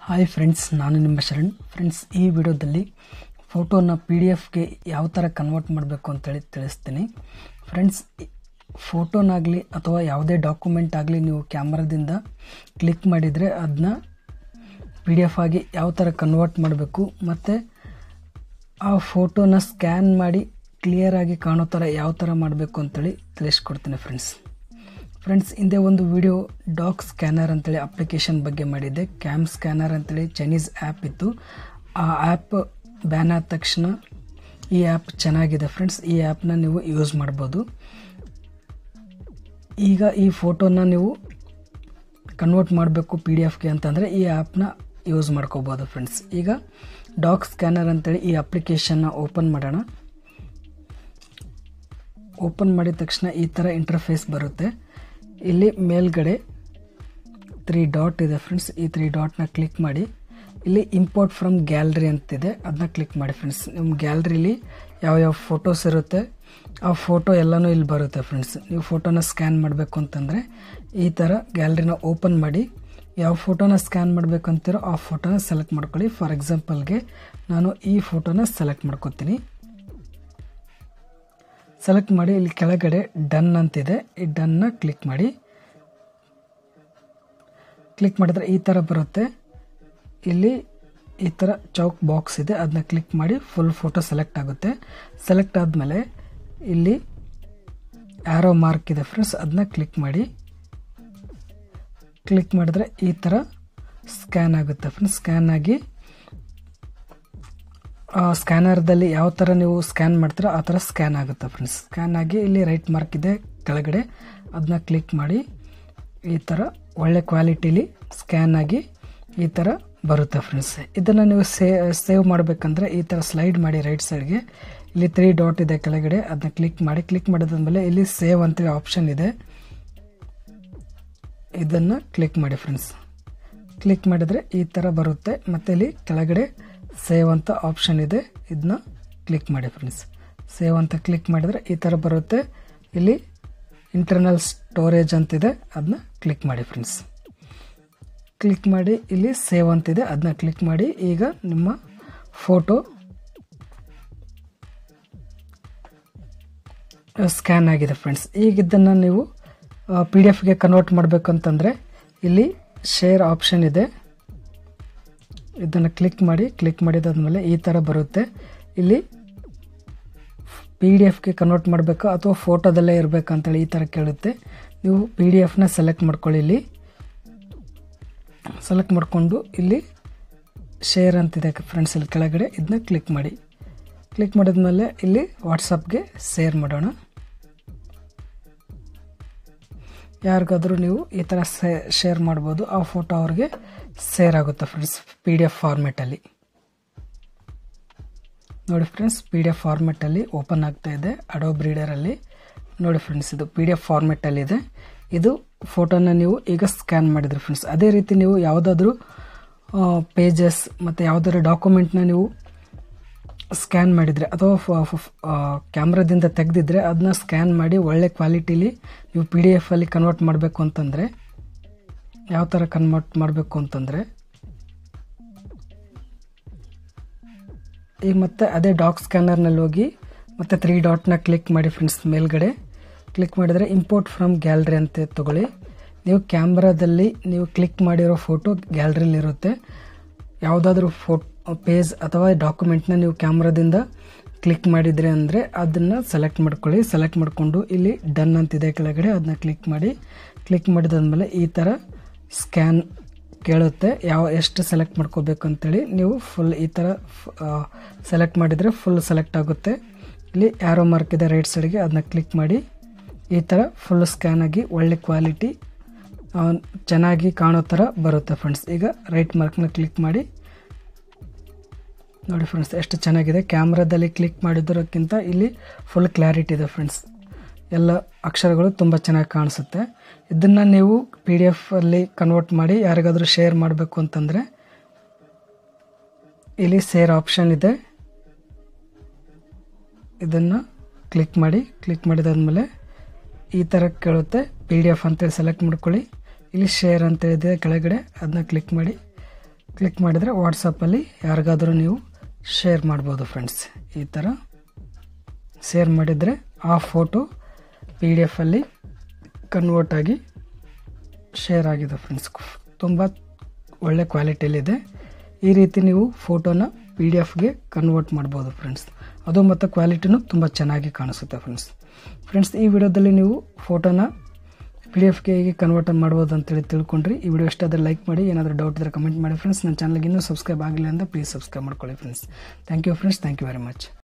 hi friends ನಾನು ನಿಮ್ಮ Sharan friends ಈ ವಿಡಿಯೋದಲ್ಲಿ ಫೋಟೋನ ಪಿ ಡಿ ಎಫ್ಗೆ ಯಾವ ಥರ ಕನ್ವರ್ಟ್ ಮಾಡಬೇಕು ಅಂತೇಳಿ ತಿಳಿಸ್ತೀನಿ ಫ್ರೆಂಡ್ಸ್ ಫೋಟೋನಾಗಲಿ ಅಥವಾ ಯಾವುದೇ ಡಾಕ್ಯುಮೆಂಟ್ ಆಗಲಿ ನೀವು ಕ್ಯಾಮ್ರಾದಿಂದ ಕ್ಲಿಕ್ ಮಾಡಿದರೆ ಅದನ್ನ ಪಿ ಡಿ ಎಫ್ ಆಗಿ ಯಾವ ಥರ ಕನ್ವರ್ಟ್ ಮಾಡಬೇಕು ಮತ್ತು ಆ ಫೋಟೋನ ಸ್ಕ್ಯಾನ್ ಮಾಡಿ ಕ್ಲಿಯರಾಗಿ ಕಾಣೋ ಥರ ಯಾವ ಥರ ಮಾಡಬೇಕು ಅಂತೇಳಿ ತಿಳಿಸ್ಕೊಡ್ತೀನಿ ಫ್ರೆಂಡ್ಸ್ ಫ್ರೆಂಡ್ಸ್ ಹಿಂದೆ ಒಂದು ವಿಡಿಯೋ ಡಾಕ್ ಸ್ಕ್ಯಾನರ್ ಅಂತೇಳಿ ಅಪ್ಲಿಕೇಶನ್ ಬಗ್ಗೆ ಮಾಡಿದ್ದೆ ಕ್ಯಾಮ್ ಸ್ಕ್ಯಾನರ್ ಅಂತೇಳಿ ಚೈನೀಸ್ ಆ್ಯಪ್ ಇತ್ತು ಆ ಆ್ಯಪ್ ಬ್ಯಾನ್ ಆದ ತಕ್ಷಣ ಈ ಆ್ಯಪ್ ಚೆನ್ನಾಗಿದೆ ಫ್ರೆಂಡ್ಸ್ ಈ ಆ್ಯಪ್ನ ನೀವು ಯೂಸ್ ಮಾಡ್ಬೋದು ಈಗ ಈ ಫೋಟೋನ ನೀವು ಕನ್ವರ್ಟ್ ಮಾಡಬೇಕು ಪಿ ಡಿ ಎಫ್ಗೆ ಅಂತಂದರೆ ಈ ಆ್ಯಪ್ನ ಯೂಸ್ ಮಾಡ್ಕೋಬೋದು ಫ್ರೆಂಡ್ಸ್ ಈಗ ಡಾಕ್ ಸ್ಕ್ಯಾನರ್ ಅಂತೇಳಿ ಈ ಅಪ್ಲಿಕೇಶನ್ನ ಓಪನ್ ಮಾಡೋಣ ಓಪನ್ ಮಾಡಿದ ತಕ್ಷಣ ಈ ಥರ ಇಂಟರ್ಫೇಸ್ ಬರುತ್ತೆ ಇಲ್ಲಿ ಮೇಲ್ಗಡೆ ತ್ರೀ ಡಾಟ್ ಇದೆ ಫ್ರೆಂಡ್ಸ್ ಈ ತ್ರೀ ಡಾಟ್ನ ಕ್ಲಿಕ್ ಮಾಡಿ ಇಲ್ಲಿ ಇಂಪೋರ್ಟ್ ಫ್ರಮ್ ಗ್ಯಾಲರಿ ಅಂತಿದೆ ಅದನ್ನ ಕ್ಲಿಕ್ ಮಾಡಿ ಫ್ರೆಂಡ್ಸ್ ನಿಮ್ಮ ಗ್ಯಾಲರಿಲಿ ಯಾವ ಯಾವ ಫೋಟೋಸ್ ಇರುತ್ತೆ ಆ ಫೋಟೋ ಎಲ್ಲನೂ ಇಲ್ಲಿ ಬರುತ್ತೆ ಫ್ರೆಂಡ್ಸ್ ನೀವು ಫೋಟೋನ ಸ್ಕ್ಯಾನ್ ಮಾಡಬೇಕು ಅಂತಂದರೆ ಈ ಥರ ಗ್ಯಾಲರಿನ ಓಪನ್ ಮಾಡಿ ಯಾವ ಫೋಟೋನ ಸ್ಕ್ಯಾನ್ ಮಾಡಬೇಕು ಅಂತಿರೋ ಆ ಫೋಟೋನ ಸೆಲೆಕ್ಟ್ ಮಾಡ್ಕೊಳ್ಳಿ ಫಾರ್ ಎಕ್ಸಾಂಪಲ್ಗೆ ನಾನು ಈ ಫೋಟೋನ ಸೆಲೆಕ್ಟ್ ಮಾಡ್ಕೊತೀನಿ ಸೆಲೆಕ್ಟ್ ಮಾಡಿ ಇಲ್ಲಿ ಕೆಳಗಡೆ ಡನ್ ಅಂತಿದೆ ಈ ಡನ್ನ ಕ್ಲಿಕ್ ಮಾಡಿ ಕ್ಲಿಕ್ ಮಾಡಿದ್ರೆ ಈ ಥರ ಬರುತ್ತೆ ಇಲ್ಲಿ ಈ ಥರ ಚೌಕ್ ಬಾಕ್ಸ್ ಇದೆ ಅದನ್ನ ಕ್ಲಿಕ್ ಮಾಡಿ ಫುಲ್ ಫೋಟೋ ಸೆಲೆಕ್ಟ್ ಆಗುತ್ತೆ ಸೆಲೆಕ್ಟ್ ಆದಮೇಲೆ ಇಲ್ಲಿ ಆ್ಯರೋ ಮಾರ್ಕ್ ಇದೆ ಫ್ರೆಂಡ್ಸ್ ಅದನ್ನ ಕ್ಲಿಕ್ ಮಾಡಿ ಕ್ಲಿಕ್ ಮಾಡಿದ್ರೆ ಈ ಥರ ಸ್ಕ್ಯಾನ್ ಆಗುತ್ತೆ ಫ್ರೆಂಡ್ಸ್ ಸ್ಕ್ಯಾನ್ ಆಗಿ ಸ್ಕ್ಯಾನರ್ದಲ್ಲಿ ಯಾವ ಥರ ನೀವು ಸ್ಕ್ಯಾನ್ ಮಾಡ್ತೀರೋ ಆ ಥರ ಸ್ಕ್ಯಾನ್ ಆಗುತ್ತೆ ಫ್ರೆಂಡ್ಸ್ ಸ್ಕ್ಯಾನ್ ಆಗಿ ಇಲ್ಲಿ ರೈಟ್ ಮಾರ್ಕ್ ಇದೆ ಕೆಳಗಡೆ ಅದನ್ನ ಕ್ಲಿಕ್ ಮಾಡಿ ಈ ಥರ ಒಳ್ಳೆ ಕ್ವಾಲಿಟಿಲಿ ಸ್ಕ್ಯಾನ್ ಆಗಿ ಈ ಥರ ಬರುತ್ತೆ ಫ್ರೆಂಡ್ಸ್ ಇದನ್ನು ನೀವು ಸೇ ಸೇವ್ ಮಾಡಬೇಕಂದ್ರೆ ಈ ಥರ ಸ್ಲೈಡ್ ಮಾಡಿ ರೈಟ್ ಸೈಡ್ಗೆ ಇಲ್ಲಿ ತ್ರೀ ಡಾಟ್ ಇದೆ ಕೆಳಗಡೆ ಅದನ್ನ ಕ್ಲಿಕ್ ಮಾಡಿ ಕ್ಲಿಕ್ ಮಾಡಿದ್ಮೇಲೆ ಇಲ್ಲಿ ಸೇವ್ ಅಂತೇಳಿ ಆಪ್ಷನ್ ಇದೆ ಇದನ್ನು ಕ್ಲಿಕ್ ಮಾಡಿ ಫ್ರೆಂಡ್ಸ್ ಕ್ಲಿಕ್ ಮಾಡಿದರೆ ಈ ಥರ ಬರುತ್ತೆ ಮತ್ತು ಇಲ್ಲಿ ಕೆಳಗಡೆ ಸೇವ್ ಅಂತ ಆಪ್ಷನ್ ಇದೆ ಇದನ್ನ ಕ್ಲಿಕ್ ಮಾಡಿ ಫ್ರೆಂಡ್ಸ್ ಸೇವ್ ಅಂತ ಕ್ಲಿಕ್ ಮಾಡಿದರೆ ಈ ಥರ ಬರುತ್ತೆ ಇಲ್ಲಿ ಇಂಟರ್ನಲ್ ಸ್ಟೋರೇಜ್ ಅಂತಿದೆ ಅದನ್ನ ಕ್ಲಿಕ್ ಮಾಡಿ ಫ್ರೆಂಡ್ಸ್ ಕ್ಲಿಕ್ ಮಾಡಿ ಇಲ್ಲಿ ಸೇವ್ ಅಂತಿದೆ ಅದನ್ನ ಕ್ಲಿಕ್ ಮಾಡಿ ಈಗ ನಿಮ್ಮ ಫೋಟೋ ಸ್ಕ್ಯಾನ್ ಆಗಿದೆ ಫ್ರೆಂಡ್ಸ್ ಈಗ ಇದನ್ನು ನೀವು ಪಿ ಡಿ ಎಫ್ಗೆ ಕನ್ವರ್ಟ್ ಮಾಡಬೇಕಂತಂದರೆ ಇಲ್ಲಿ ಶೇರ್ ಆಪ್ಷನ್ ಇದೆ ಇದನ್ನು ಕ್ಲಿಕ್ ಮಾಡಿ ಕ್ಲಿಕ್ ಮಾಡಿದಾದ್ಮೇಲೆ ಈ ಥರ ಬರುತ್ತೆ ಇಲ್ಲಿ ಪಿ ಡಿ ಎಫ್ಗೆ ಕನ್ವರ್ಟ್ ಮಾಡಬೇಕು ಅಥವಾ ಫೋಟೋದಲ್ಲೇ ಇರಬೇಕಂತೇಳಿ ಈ ಥರ ಕೇಳುತ್ತೆ ನೀವು ಪಿ ಡಿ ಎಫ್ನ ಸೆಲೆಕ್ಟ್ ಮಾಡ್ಕೊಳ್ಳಿ ಇಲ್ಲಿ ಸೆಲೆಕ್ಟ್ ಮಾಡಿಕೊಂಡು ಇಲ್ಲಿ ಶೇರ್ ಅಂತಿದೆ ಫ್ರೆಂಡ್ಸ್ ಇಲ್ಲಿ ಕೆಳಗಡೆ ಇದನ್ನ ಕ್ಲಿಕ್ ಮಾಡಿ ಕ್ಲಿಕ್ ಮಾಡಿದ್ಮೇಲೆ ಇಲ್ಲಿ ವಾಟ್ಸಪ್ಗೆ ಶೇರ್ ಮಾಡೋಣ ಯಾರಿಗಾದರೂ ನೀವು ಈ ಥರ ಶೇರ್ ಮಾಡ್ಬೋದು ಆ ಫೋಟೋ ಅವ್ರಿಗೆ ಶೇರ್ ಆಗುತ್ತೆ ಫ್ರೆಂಡ್ಸ್ ಪಿ ಡಿ ಎಫ್ ಫಾರ್ಮೆಟಲ್ಲಿ ನೋಡಿ ಫ್ರೆಂಡ್ಸ್ ಪಿ ಡಿ ಎಫ್ ಫಾರ್ಮೆಟಲ್ಲಿ ಓಪನ್ ಆಗ್ತಾ ಇದೆ ಅಡೋಬ್ ರೀಡರಲ್ಲಿ ನೋಡಿ ಫ್ರೆಂಡ್ಸ್ ಇದು ಪಿ ಡಿ ಎಫ್ ಫಾರ್ಮೆಟಲ್ಲಿದೆ ಇದು ಫೋಟೋನ ನೀವು ಈಗ ಸ್ಕ್ಯಾನ್ ಮಾಡಿದ್ರಿ ಫ್ರೆಂಡ್ಸ್ ಅದೇ ರೀತಿ ನೀವು ಯಾವುದಾದ್ರೂ ಪೇಜಸ್ ಮತ್ತು ಯಾವುದಾದ್ರು ಡಾಕ್ಯುಮೆಂಟ್ನ ನೀವು ಸ್ಕ್ಯಾನ್ ಮಾಡಿದರೆ ಅಥವಾ ಕ್ಯಾಮ್ರಾದಿಂದ ತೆಗೆದಿದ್ರೆ ಅದನ್ನ ಸ್ಕ್ಯಾನ್ ಮಾಡಿ ಒಳ್ಳೆ ಕ್ವಾಲಿಟಿಲಿ ನೀವು ಪಿ ಡಿ ಎಫಲ್ಲಿ ಕನ್ವರ್ಟ್ ಮಾಡಬೇಕು ಅಂತಂದರೆ ಯಾವ ಥರ ಕನ್ವರ್ಟ್ ಮಾಡಬೇಕು ಅಂತಂದರೆ ಈಗ ಮತ್ತೆ ಅದೇ ಡಾಕ್ ಸ್ಕ್ಯಾನರ್ನಲ್ಲಿ ಹೋಗಿ ಮತ್ತೆ ತ್ರೀ ಡಾಟ್ನ ಕ್ಲಿಕ್ ಮಾಡಿ ಫ್ರೆಂಡ್ಸ್ ಮೇಲ್ಗಡೆ ಕ್ಲಿಕ್ ಮಾಡಿದರೆ ಇಂಪೋರ್ಟ್ ಫ್ರಮ್ ಗ್ಯಾಲರಿ ಅಂತ ತಗೊಳ್ಳಿ ನೀವು ಕ್ಯಾಮ್ರಾದಲ್ಲಿ ನೀವು ಕ್ಲಿಕ್ ಮಾಡಿರೋ ಫೋಟೋ ಗ್ಯಾಲರಿಲಿ ಇರುತ್ತೆ ಯಾವುದಾದ್ರೂ ಫೋಟ್ ಪೇಜ್ ಅಥವಾ ಡಾಕ್ಯುಮೆಂಟ್ನ ನೀವು ಕ್ಯಾಮ್ರಾದಿಂದ ಕ್ಲಿಕ್ ಮಾಡಿದ್ರಿ ಅಂದರೆ ಅದನ್ನು ಸೆಲೆಕ್ಟ್ ಮಾಡ್ಕೊಳ್ಳಿ ಸೆಲೆಕ್ಟ್ ಮಾಡಿಕೊಂಡು ಇಲ್ಲಿ ಡನ್ ಅಂತಿದೆ ಕೆಳಗಡೆ ಅದನ್ನ ಕ್ಲಿಕ್ ಮಾಡಿ ಕ್ಲಿಕ್ ಮಾಡಿದಾದ್ಮೇಲೆ ಈ ಥರ ಸ್ಕ್ಯಾನ್ ಕೇಳುತ್ತೆ ಯಾವ ಎಷ್ಟು ಸೆಲೆಕ್ಟ್ ಮಾಡ್ಕೋಬೇಕು ಅಂತೇಳಿ ನೀವು ಫುಲ್ ಈ ಥರ ಸೆಲೆಕ್ಟ್ ಮಾಡಿದರೆ ಫುಲ್ ಸೆಲೆಕ್ಟ್ ಆಗುತ್ತೆ ಇಲ್ಲಿ ಯಾರೋ ಮಾರ್ಕ್ ಇದೆ ರೈಟ್ ಸೈಡ್ಗೆ ಅದನ್ನ ಕ್ಲಿಕ್ ಮಾಡಿ ಈ ಥರ ಫುಲ್ ಸ್ಕ್ಯಾನ್ ಆಗಿ ಒಳ್ಳೆ ಕ್ವಾಲಿಟಿ ಚೆನ್ನಾಗಿ ಕಾಣೋ ಥರ ಬರುತ್ತೆ ಫ್ರೆಂಡ್ಸ್ ಈಗ ರೈಟ್ ಮಾರ್ಕ್ನ ಕ್ಲಿಕ್ ಮಾಡಿ ನೋಡಿ ಫ್ರೆಂಡ್ಸ್ ಎಷ್ಟು ಚೆನ್ನಾಗಿದೆ ಕ್ಯಾಮ್ರಾದಲ್ಲಿ ಕ್ಲಿಕ್ ಮಾಡಿದ್ರಕ್ಕಿಂತ ಇಲ್ಲಿ ಫುಲ್ ಕ್ಲಾರಿಟಿ ಇದೆ ಫ್ರೆಂಡ್ಸ್ ಎಲ್ಲ ಅಕ್ಷರಗಳು ತುಂಬ ಚೆನ್ನಾಗಿ ಕಾಣಿಸುತ್ತೆ ಇದನ್ನು ನೀವು ಪಿ ಡಿ ಎಫಲ್ಲಿ ಕನ್ವರ್ಟ್ ಮಾಡಿ ಯಾರಿಗಾದರೂ ಶೇರ್ ಮಾಡಬೇಕು ಅಂತಂದರೆ ಇಲ್ಲಿ ಶೇರ್ ಆಪ್ಷನ್ ಇದೆ ಇದನ್ನು ಕ್ಲಿಕ್ ಮಾಡಿ ಕ್ಲಿಕ್ ಮಾಡಿದಾದ್ಮೇಲೆ ಈ ಥರ ಕೇಳುತ್ತೆ ಪಿ ಡಿ ಎಫ್ ಅಂತೇಳಿ ಸೆಲೆಕ್ಟ್ ಮಾಡ್ಕೊಳ್ಳಿ ಇಲ್ಲಿ ಶೇರ್ ಅಂತ ಇದೆ ಕೆಳಗಡೆ ಅದನ್ನ ಕ್ಲಿಕ್ ಮಾಡಿ ಕ್ಲಿಕ್ ಮಾಡಿದರೆ ವಾಟ್ಸಪ್ಪಲ್ಲಿ ಯಾರಿಗಾದರೂ ನೀವು ಶೇರ್ ಮಾಡ್ಬೋದು ಫ್ರೆಂಡ್ಸ್ ಈ ಥರ ಶೇರ್ ಮಾಡಿದರೆ ಆ ಫೋಟೋ ಪಿ ಡಿ ಎಫಲ್ಲಿ ಕನ್ವರ್ಟ್ ಆಗಿ ಶೇರ್ ಆಗಿದೆ ಫ್ರೆಂಡ್ಸ್ ತುಂಬ ಒಳ್ಳೆ ಕ್ವಾಲಿಟಿಯಲ್ಲಿದೆ ಈ ರೀತಿ ನೀವು ಫೋಟೋನ ಪಿ ಡಿ ಎಫ್ಗೆ ಕನ್ವರ್ಟ್ ಮಾಡ್ಬೋದು ಫ್ರೆಂಡ್ಸ್ ಅದು ಮತ್ತು ಕ್ವಾಲಿಟಿನೂ ತುಂಬ ಚೆನ್ನಾಗಿ ಕಾಣಿಸುತ್ತೆ ಫ್ರೆಂಡ್ಸ್ ಫ್ರೆಂಡ್ಸ್ ಈ ವಿಡಿಯೋದಲ್ಲಿ ನೀವು ಫೋಟೋನ ಪಿ ಡಿ ಎಫ್ಗೆ ಹೇಗೆ ಕನ್ವರ್ಟ್ ಮಾಡ್ಬೋದು ಅಂತೇಳಿ ತಿಳ್ಕೊಂಡ್ರಿ ಈ ವಿಡಿಯೋ ಇಷ್ಟ ಆದರೆ ಲೈಕ್ ಮಾಡಿ ಏನಾದರೂ ಡೌಟ್ ಇದ್ದರೆ ಕಮೆಂಟ್ ಮಾಡಿ ಫ್ರೆಂಡ್ಸ್ ನನ್ನ ಚಾನಲ್ಗೆ ಇನ್ನೂ ಸಬ್ಸ್ಕ್ರೈಬ್ ಆಗಿಲ್ಲ ಅಂತ ಪ್ಲೀಸ್ ಸಬ್ಸ್ಕ್ರೈಬ್ ಮಾಡ್ಕೊಳ್ಳಿ friends thank you friends thank you very much